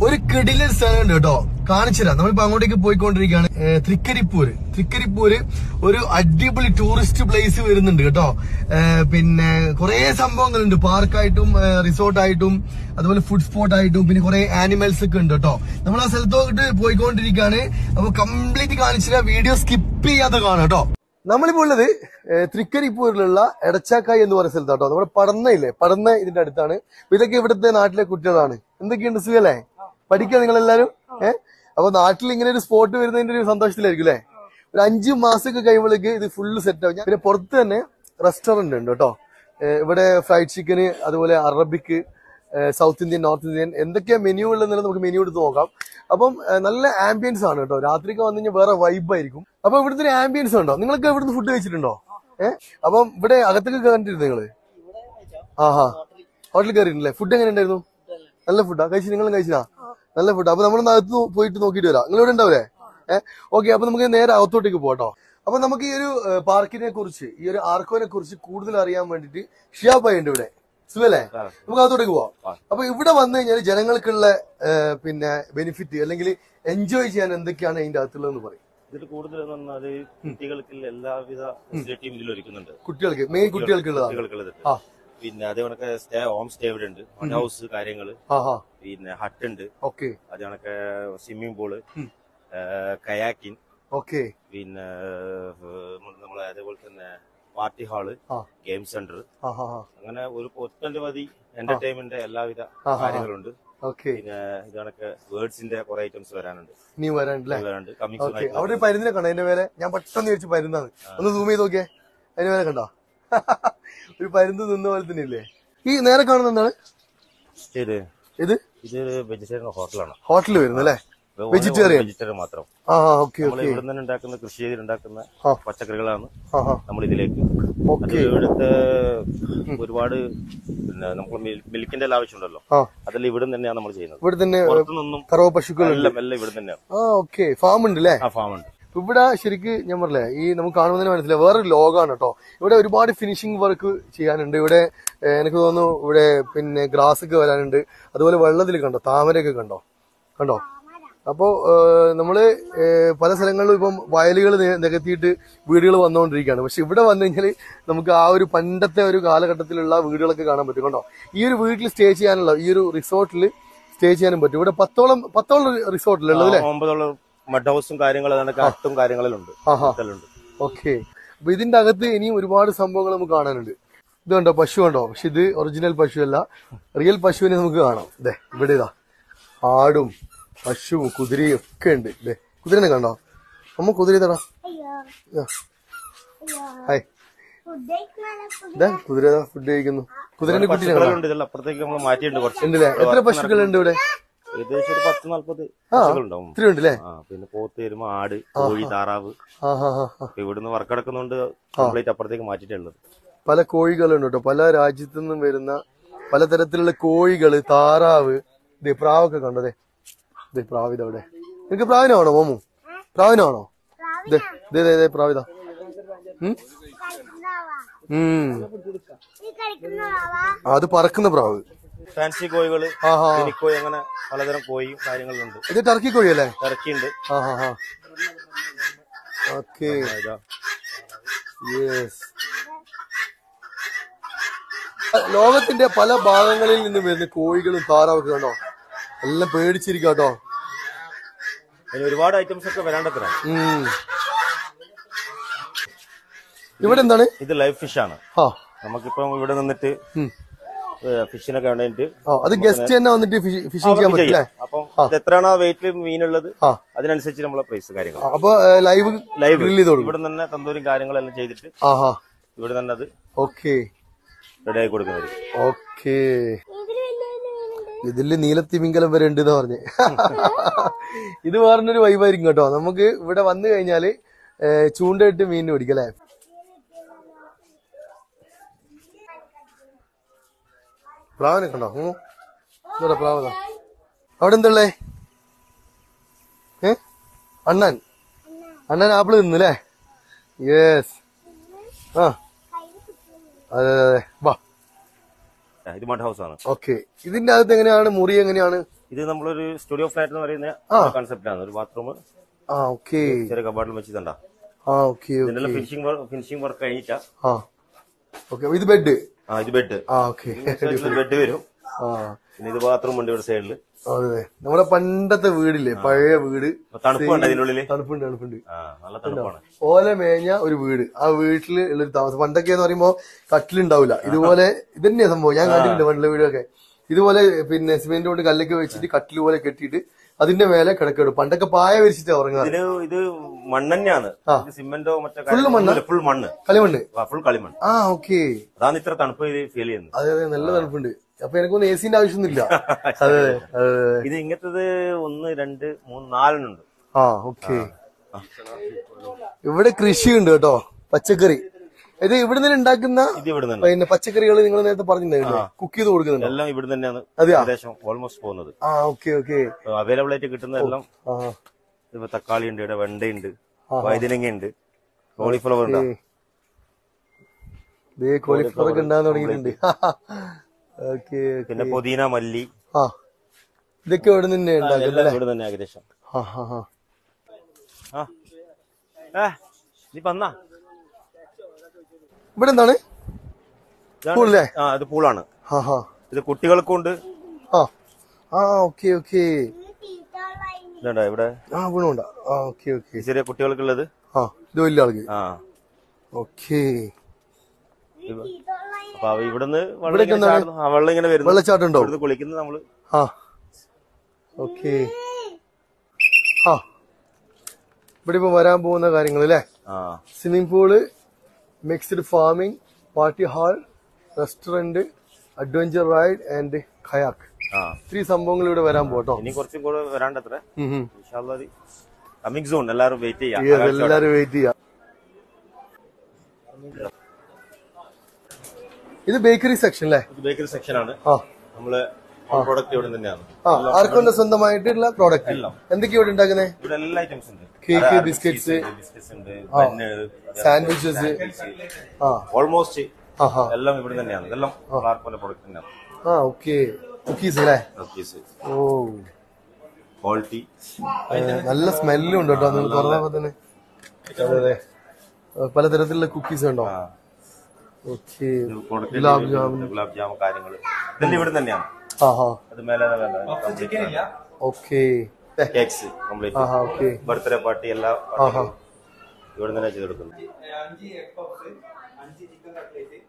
ഒരു കിടിലൻ സ്ഥലമുണ്ട് കേട്ടോ കാണിച്ചുതരാം നമ്മളിപ്പോ അങ്ങോട്ടേക്ക് പോയിക്കൊണ്ടിരിക്കുകയാണ് ഏ, തൃക്കരിപ്പൂര് തൃക്കരിപ്പൂര് ഒരു അടിപൊളി ടൂറിസ്റ്റ് പ്ലേസ് വരുന്നുണ്ട് കേട്ടോ ഏ, പിന്നെ കുറെ സംഭവങ്ങളുണ്ട് പാർക്കായിട്ടും റിസോർട്ടായിട്ടും അതുപോലെ ഫുഡ് സ്പോട്ട് ആയിട്ടും പിന്നെ കുറെ ആനിമൽസ് ഒക്കെ ഉണ്ട് കേട്ടോ നമ്മൾ ആ സ്ഥലത്തോട്ട് പോയിക്കൊണ്ടിരിക്കുകയാണ് അപ്പൊ കംപ്ലീറ്റ് കാണിച്ചില്ല വീഡിയോ സ്കിപ്പ് ചെയ്യാതെ കാണാം കേട്ടോ നമ്മളിപ്പോ ഉള്ളത് ഏഹ്, തൃക്കരിപ്പൂരിലുള്ള എടച്ചാക്കായി എന്ന് പറയുന്ന സ്ഥലത്താട്ടോ നമ്മുടെ പടന്ന ഇല്ലേ പടന്ന ഇതിന്റെ അടുത്താണ് അപ്പൊ ഇതൊക്കെ ഇവിടുത്തെ നാട്ടിലെ കുട്ടികളാണ് എന്തൊക്കെയുണ്ട് സുഖല്ലേ പഠിക്കുക നിങ്ങൾ എല്ലാരും ഏഹ് അപ്പൊ നാട്ടിൽ ഇങ്ങനെ ഒരു സ്പോട്ട് വരുന്നതിന്റെ ഒരു സന്തോഷത്തിലായിരിക്കും അല്ലേ ഒരു അഞ്ചു മാസമൊക്കെ കഴിയുമ്പോഴേക്ക് ഇത് ഫുള്ള് സെറ്റ് ആവും ഞാൻ- പിന്നെ പുറത്ത് തന്നെ റെസ്റ്റോറന്റ് ഉണ്ട് കേട്ടോ ഏഹ്, ഇവിടെ ഫ്രൈഡ് ചിക്കന് അതുപോലെ അറബിക്ക് ഏഹ്, സൗത്ത് ഇന്ത്യൻ നോർത്ത് ഇന്ത്യൻ എന്തൊക്കെയാ മെനു ഉള്ളതെന്നുള്ളത് നമുക്ക് മെനു എടുത്ത് നോക്കാം അപ്പം ഏഹ്, നല്ല ആംബിയൻസ് ആണ് കേട്ടോ രാത്രിക്ക് വന്നു കഴിഞ്ഞാൽ വേറെ വൈബ് ആയിരിക്കും അപ്പൊ ഇവിടുത്തെ ഒരു ആംബിയൻസ് ഉണ്ടോ നിങ്ങൾക്ക് ഇവിടുന്ന് ഫുഡ് കഴിച്ചിട്ടുണ്ടോ ഏഹ് അപ്പം ഇവിടെ അകത്തേക്ക് കണ്ടിരുന്നു നിങ്ങള് ആഹാ ഹോട്ടലിൽ കയറിയിട്ടില്ലേ ഫുഡ് എങ്ങനെ ഉണ്ടായിരുന്നു നല്ല ഫുഡാ കഴിച്ചു നിങ്ങളും കഴിച്ചാ നല്ല ഫുഡ് അപ്പൊ നമ്മളൊന്ന് അകത്ത് പോയിട്ട് നോക്കിയിട്ട് വരാം നിങ്ങൾ ഇവിടെ ഉണ്ടാവില്ലേ ഏഹ് ഓക്കെ അപ്പൊ നമുക്ക് നേരെ അകത്തോട്ടേക്ക് പോട്ടോ അപ്പൊ നമുക്ക് ഈ ഒരു ഏഹ്, പാർക്കിനെ കുറിച്ച് ഈ ഒരു ആർക്കോനെ കുറിച്ച് കൂടുതൽ അറിയാൻ വേണ്ടിട്ട് ഷിയാബായി ഉണ്ട് ഇവിടെ സുഖല്ലേ നമുക്ക് അകത്തോട്ടേക്ക് പോവാം അപ്പൊ ഇവിടെ വന്നു കഴിഞ്ഞാൽ ജനങ്ങൾക്കുള്ള ഏഹ്, പിന്നെ ബെനിഫിറ്റ് അല്ലെങ്കിൽ എൻജോയ് ചെയ്യാൻ എന്തൊക്കെയാണ് അതിന്റെ അകത്തുള്ളതെന്ന് പറയും ഇതിൽ കൂടുതൽ എന്ന് പറഞ്ഞാല് കുട്ടികൾക്ക് എല്ലാവിധ ഫെസിലിറ്റിയും ഇതിൽ ഒരുക്കുന്നുണ്ട് കുട്ടികൾക്ക് മെയിൻ കുട്ടികൾക്കുള്ളതാണ് കുട്ടികൾക്കുള്ളത് ആ പിന്നെ അതേ കണക്ക് സ്റ്റേ ഹോം സ്റ്റേ ഇവിടെ ഉണ്ട് ഫൺ ഹൗസ് കാര്യങ്ങള് ആഹാ പിന്നെ ഹട്ട് ഉണ്ട് ഓക്കെ അത് കണക്ക് സ്വിമ്മിംഗ് പൂള് ഉം. കയാക്കിൻ ഓക്കെ പിന്നെ ഏഹ്, നമ്മളെ അതേപോലെ തന്നെ പാർട്ടി ഹാള് ആ. ഗെയിം സെന്റർ ആഹാ അങ്ങനെ ഒരു ഒട്ടനവധി എന്റർടൈൻമെന്റ് എല്ലാവിധ ആഹാ. കാര്യങ്ങളുണ്ട് ഓക്കെ പിന്നെ ഇത് കണക്ക് വേർഡ്സിന്റെ കുറെ ഐറ്റംസ് വരാനുണ്ട് നീ വരാനല്ലേ വരാനുണ്ട് ഓക്കെ കമ്മിങ് അവിടെ ഒരു പരുന്നിനെ കണ്ടോ അതിന്റെ പേരെ ഞാൻ പെട്ടെന്ന് ചോദിച്ചു പരുന്നാണ് ഒന്ന് സൂം ചെയ്ത് നോക്കിയേ അതിന്റെ പേരെ കണ്ടോ ഒരു പരുന്ന് നിന്ന പോലെ തന്നെ ഇല്ലേ ഈ നേരെ കാണുന്ന എന്താണ് ഇത് ഇത് ഇത് വെജിറ്റേറിയൻ ഹോട്ടലാണ് ഹോട്ടലിൽ വരുന്നല്ലേ Vegetarian? വെജിറ്റേറിയൻ മാത്രം ആ ഓക്കെ നമ്മൾ ഓക്കെ ഇവിടെ തന്നെ ഉണ്ടാക്കുന്ന കൃഷി ചെയ്തുണ്ടാക്കുന്ന ആ. പച്ചക്കറികളാണ് ആഹാ നമ്മൾ ഇതിലേക്ക് അത് ഓക്കെ ഇവിടുത്തെ ഒരുപാട് പിന്നെ നമുക്ക് മിൽക്കിന്റെ എല്ലാം ആവശ്യമുണ്ടല്ലോ ആ അതെല്ലാം ഇവിടെ തന്നെയാണ് നമ്മൾ ചെയ്യുന്നത് ഇവിടെ തന്നെ പുറത്തുനിന്നും കറവ പശുക്കളുണ്ട് എല്ലാം എല്ലാം ഇവിടെ തന്നെയാണ് ആ ഓക്കെ ഫാം ഉണ്ട് അല്ലേ ആ ഫാം ഉണ്ട് ഇപ്പൊ ഇവിടെ ശരിക്ക് ഞാൻ പറഞ്ഞില്ലേ ഈ നമുക്ക് കാണുമ്പോൾ തന്നെ മനസ്സിലായി വേറൊരു ലോകമാണ് കേട്ടോ ഇവിടെ ഒരുപാട് ഫിനിഷിംഗ് വർക്ക് ചെയ്യാനുണ്ട് ഇവിടെ ഏഹ്, എനിക്ക് തോന്നുന്നു ഇവിടെ പിന്നെ ഗ്രാസ് ഒക്കെ വരാനുണ്ട് അതുപോലെ വെള്ളത്തിൽ കണ്ടോ താമരയൊക്കെ കണ്ടോ കണ്ടോ അപ്പോ ഏഹ്, നമ്മള് ഏഹ്, പല സ്ഥലങ്ങളിലും ഇപ്പം വയലുകൾ നികത്തിയിട്ട് വീടുകൾ വന്നുകൊണ്ടിരിക്കുകയാണ് പക്ഷെ ഇവിടെ വന്നു കഴിഞ്ഞാൽ നമുക്ക് ആ ഒരു പണ്ടത്തെ ഒരു കാലഘട്ടത്തിലുള്ള വീടുകളൊക്കെ കാണാൻ പറ്റും കണ്ടോ ഈ ഒരു വീട്ടിൽ സ്റ്റേ ചെയ്യാനുള്ള ഈ ഒരു റിസോർട്ടിൽ സ്റ്റേ ചെയ്യാനും പറ്റും ഇവിടെ പത്തോളം പത്തോളം റിസോർട്ടിലുള്ളത് അല്ലേ ആ, ഒമ്പതോളം മഡ് ഹൗസും കാര്യങ്ങളും അതൊക്കെ അട്ടും കാര്യങ്ങളിലും ഉണ്ട് ആഹാ ഇതെല്ലാം ഉണ്ട് ഓക്കെ അപ്പൊ ഇതിന്റെ അകത്ത് ഇനിയും ഒരുപാട് സംഭവങ്ങൾ നമുക്ക് കാണാനുണ്ട് ഇത് കണ്ടോ പശു കണ്ടോ പക്ഷെ ഇത് ഒറിജിനൽ പശു അല്ല റിയൽ പശുവിനെ നമുക്ക് കാണാം ഇതേ ഇവിടെ ഇതാ ആടും പശുവും കുതിരയും ഒക്കെ ഉണ്ട് ഇതേ കുതിരനെ കണ്ടോ അമ്മ കുതിര ഇതാടാ ഹായ് ഇതാ കുതിര ഫുഡ് കഴിക്കുന്നു കുതിരന്റെ കുട്ടിനെ കാണാം പശുക്കളുണ്ട് ഇതെല്ലാം അപ്പുറത്തേക്ക് നമ്മൾ മാറ്റിയിട്ടുണ്ട് കുറച്ച് ഉണ്ടല്ലേ എത്ര പശുക്കളുണ്ട് ഇവിടെ ഏകദേശം ഒരു പത്ത് നാല്പത് പശുക്കളുണ്ടാവും ഇത്രയും ഉണ്ടല്ലേ ആ പിന്നെ പോത്ത് എരുമ ആട് കോഴി താറാവ് ആ ഹാ ഹാ ഹാ ഇപ്പൊ ഇവിടുന്ന് വർക്ക് എടുക്കുന്നതുകൊണ്ട് കംപ്ലീറ്റ് അപ്പുറത്തേക്ക് മാറ്റിയിട്ടുള്ളത് പല കോഴികളുണ്ട് കേട്ടോ പല രാജ്യത്തു നിന്നും വരുന്ന പലതരത്തിലുള്ള കോഴികള് താറാവ് ഇത് പ്രാവൊക്കെ കണ്ടതേ ഇത് പ്രാവ് ഇതവിടെ നിനക്ക് പ്രാവിനാണോ മോമു പ്രാവിനാണോ ദേ ദേ ദേ, ദേ പ്രാവിതാ ഉം? ഉം. ആ, അത് പറക്കുന്ന പ്രാവ് ഫാൻസി കോഴികള് ആഹാ കോഴി അങ്ങനെ പലതരം കോഴിയും കാര്യങ്ങളുണ്ട് ഇത് ടർക്കി കോഴിയല്ലേ ഇറക്കിയുണ്ട് ആ ഹാ ഹാ ഓക്കെ ഇതാ. യെസ് ലോകത്തിന്റെ പല ഭാഗങ്ങളിൽ നിന്ന് വരുന്ന കോഴികളും താറാവൊക്കെ കണ്ടോ എല്ലാം പേടിച്ചിരിക്കും കേട്ടോ ഇനി ഒരുപാട് ഐറ്റംസ് ഒക്കെ വരാണ്ടത്ര ഉം. ഇവിടെ എന്താണ് ഇത് ലൈവ് ഫിഷ് ആണ് ആ നമുക്കിപ്പം ഇവിടെ നിന്നിട്ട് ഉം. ഫിഷിനൊക്കെ വേണ്ടിട്ട് ആ അത് ഗസ്റ്റ് തന്നെ വന്നിട്ട് ഫിഷിംഗ് ചെയ്യാൻ പറ്റും അല്ലേ അപ്പം ഇത് എത്രയാണോ വെയിറ്റിൽ മീനുള്ളത് ആ അതിനനുസരിച്ച് നമ്മളെ പ്രൈസ് കാര്യങ്ങൾ ആ, അപ്പൊ ലൈവ് ലൈവ് ഗ്രിൽ ചെയ്ത് കൊടുക്കും ഇവിടെ തന്നെ തന്തൂരും കാര്യങ്ങളെല്ലാം ചെയ്തിട്ട് ആഹാ ഇവിടെ തന്നെ അത് ഓക്കെ റെഡി ആക്കി കൊടുക്കുന്നത് ഓക്കെ ഇതില് നീലത്തിമിംഗലം വരെ ഉണ്ട് എന്ന് പറഞ്ഞ് ഇത് വേറൊരു വൈബായിരിക്കും കേട്ടോ നമുക്ക് ഇവിടെ വന്നു കഴിഞ്ഞാല് ഏ, ചൂണ്ടയിട്ട് മീൻ പിടിക്കാം അല്ലേ പ്രാവനെ കണ്ടോ ഉം. ഇതെടാ പ്രാവതാ അവിടെ എന്തള്ളേ ഏ അണ്ണൻ അണ്ണൻ ആപ്പിള് തിന്നല്ലേ യെസ് ആ അതെ അതെ അതെ വാ ഇത് മഡ് ഹൗസ് ആണ് ഓക്കെ ഇതിന്റെ അകത്ത് എങ്ങനെയാണ് മുറി എങ്ങനെയാണ് ഇത് നമ്മളൊരു സ്റ്റുഡിയോ ഫ്ലാറ്റ് എന്ന് പറയുന്ന കൺസെപ്റ്റ് ആണ് ഒരു ബാത്റൂം ആ ഓക്കെ ചെറിയ കബാർഡിൽ വെച്ചിട്ടുണ്ടാ ആ ഓക്കെ ഇതിന്റെ ഫിനിഷിംഗ് ഫിനിഷിംഗ് വർക്ക് കഴിഞ്ഞിട്ടാ ആ ഓക്കെ ഇത് ബെഡ് ആ ഇത് ബെഡ് ആ ഓക്കെ ബെഡ് വരും ആ പിന്നെ ഇത് ബാത്റൂം ഉണ്ട് ഇവിടെ സൈഡിൽ അതെ നമ്മുടെ പണ്ടത്തെ വീടില്ലേ പഴയ വീട് തണുപ്പുണ്ട് അതിനുള്ളിൽ തണുപ്പുണ്ട് തണുപ്പുണ്ട് ആ നല്ല തണുപ്പാണ് ഓല മേഞ്ഞ ഒരു വീട് ആ വീട്ടില് ഉള്ളൊരു താമസം പണ്ടൊക്കെ എന്ന് പറയുമ്പോ കട്ടിലുണ്ടാവില്ല ഇതുപോലെ ഇതന്നെയാ സംഭവം ഞാൻ കണ്ടിട്ടുണ്ട് പണ്ടുള്ള വീടൊക്കെ ഇതുപോലെ പിന്നെ സിമെന്റ് കൊണ്ട് കല്ലൊക്കെ വെച്ചിട്ട് കട്ടിൽ പോലെ കെട്ടിയിട്ട് അതിന്റെ മേലെ കിടക്കിടും പണ്ടൊക്കെ പായ വിരിച്ചിട്ട് ഉറങ്ങാറ് ഇതിന് ഇത് മണ്ണ് തന്നെയാണ് ആ. ഇത് സിമെന്റോ മറ്റോ Full മണ്ണാ? ഫുൾ മണ്ണ് കളിമണ്ണ് ഫുൾ കളിമണ്ണ് ആ ഓക്കെ അതാണ് ഇത്ര തണുപ്പ് ഇത് ഫീൽ ചെയ്യുന്നത് അതെ അതെ നല്ല തണുപ്പുണ്ട് അപ്പൊ എനിക്കൊന്നും എ സിന്റെ ആവശ്യമൊന്നുമില്ല അതെ അതെ ഇത് ഇങ്ങനത്തത് ഒന്ന് രണ്ട് മൂന്ന് നാലെണ്ണുണ്ട് ആ ഓക്കെ ഇവിടെ കൃഷിയുണ്ട് കേട്ടോ പച്ചക്കറി ഇത് ഇവിടെ നിന്ന് ഉണ്ടാക്കുന്ന ഇത് ഇവിടെ നിന്ന് പിന്നെ പച്ചക്കറികൾ നിങ്ങൾ നേരത്തെ പറഞ്ഞിട്ടുണ്ടായില്ലേ കുക്ക് ചെയ്ത് കൊടുക്കുന്നുണ്ടോ എല്ലാം ഇവിടെ തന്നെയാണ് അതെയോ? ഏകദേശം ഓൾമോസ്റ്റ് പോകുന്നത് ആ ഓക്കെ ഓക്കെ അവൈലബിൾ ആയിട്ട് കിട്ടുന്നതെല്ലാം ആ ഇപ്പൊ തക്കാളി ഉണ്ട് ഇവിടെ വെണ്ടയുണ്ട് വൈതനങ്ങ ഉണ്ട് കോളിഫ്ലവർ ഉണ്ട് ദേ കോളിഫ്ലവർ ഒക്കെ ഉണ്ടാകാൻ തുടങ്ങിയിട്ടുണ്ട് ഓക്കെ പിന്നെ പുതിന മല്ലി ആ ഇതൊക്കെ ഇവിടെ നിന്ന് ഉണ്ടാക്കുന്നത് എല്ലാം ഇവിടെ തന്നെ ഏകദേശം ആ ആ ആ ആ ഏ നീ വന്നാ ഇവിടെ എന്താണ് ഇതാണ് പൂളല്ലേ? ആ ഇത് പൂളാണ് ആ ആ ഇത് കുട്ടികൾക്കും ഉണ്ട് ആ ആ ഓക്കെ ഓക്കെ ഇതുണ്ടോ ഇവിടെ ആ ഗുണമുണ്ട ആ ഓക്കെ ഓക്കെ ഈ ചെറിയ കുട്ടികൾക്കുള്ളത് ആ ഇത് വലിയ ആൾക്ക് ആ ഓക്കെ അപ്പൊ അവ ഇവിടുന്ന് വെള്ളം ഇങ്ങനെ ചാടുന്നു. ആ വെള്ളം ഇങ്ങനെ വരുന്നു വെള്ളച്ചാട്ടം ഉണ്ടോ ഇവിടുന്ന് കുളിക്കുന്നത് നമ്മള് ആ ഓക്കെ ആ ഇവിടെ ഇപ്പൊ വരാൻ പോകുന്ന കാര്യങ്ങൾ അല്ലേ ആ swimming pool mixed farming party hall restaurant adventure ride and kayak ആ ഇത്രയും സംഭവങ്ങൾ ഇവിടെ വരാൻ പോട്ടോ ഇനി കുറച്ചും കൂടെ വരാണ്ടത്ര കമ്മിങ് സോൺ എല്ലാരും വെയിറ്റ് ചെയ്യാം എല്ലാരും വെയിറ്റ് ചെയ്യാം ഇത് ബേക്കറി സെക്ഷൻ അല്ലേ ബേക്കറി സെക്ഷൻ ആണ് ആ നമ്മള് പ്രോഡക്റ്റ് ഇവിടെ തന്നെയാണ് ആ ആർക്കൊന്നും സ്വന്തമായിട്ടുള്ള പ്രോഡക്റ്റ് എല്ലാം. എന്തൊക്കെയാ ഇവിടെ ഉണ്ടാക്കുന്നത് ഇവിടെ എല്ലാ ഐറ്റംസ് ഉണ്ട് കേക്ക് ബിസ്ക്കറ്റ്സ് ബിസ്ക്കറ്റ്സ് ഉണ്ട് ബണ്ണ് സാൻഡ്വിച്ചസ് ആ ഓൾമോസ്റ്റ് ആ ആ എല്ലാം ഇവിടെ തന്നെയാണ് ഇതെല്ലാം പോലെ പ്രൊഡക്റ്റ് തന്നെയാണ് ആ ഓക്കെ കുക്കീസ് അല്ലേ കുക്കീസ് ഓ ക്വാളിറ്റി ഏ, നല്ല സ്മെല്ലും ഉണ്ട് കേട്ടോ നിങ്ങൾ തുറന്നപ്പോ തന്നെ അതെ അതെ ഏ, പലതരത്തിലുള്ള കുക്കീസ് ഉണ്ടോ ഓക്കെ ഗുലാബ് ജാമുൻ ഗുലാബ് ജാമു കാര്യങ്ങൾ ഇതെല്ലാം ഇവിടെ തന്നെയാണ് ആ ഹാ അത് മേലെ ഓക്കെ കേക്ക്സ് ആ കംപ്ലീറ്റ് ഹാ ഓക്കെ ബർത്ത്ഡേ പാർട്ടി എല്ലാ ആ ഹാ ഇവിടെ തന്നെ ചെയ്തെടുക്കുന്നത് അഞ്ച് എഗ് പഫ്സ് അഞ്ച് ചിക്കൻ കട്ട്ലേറ്റ്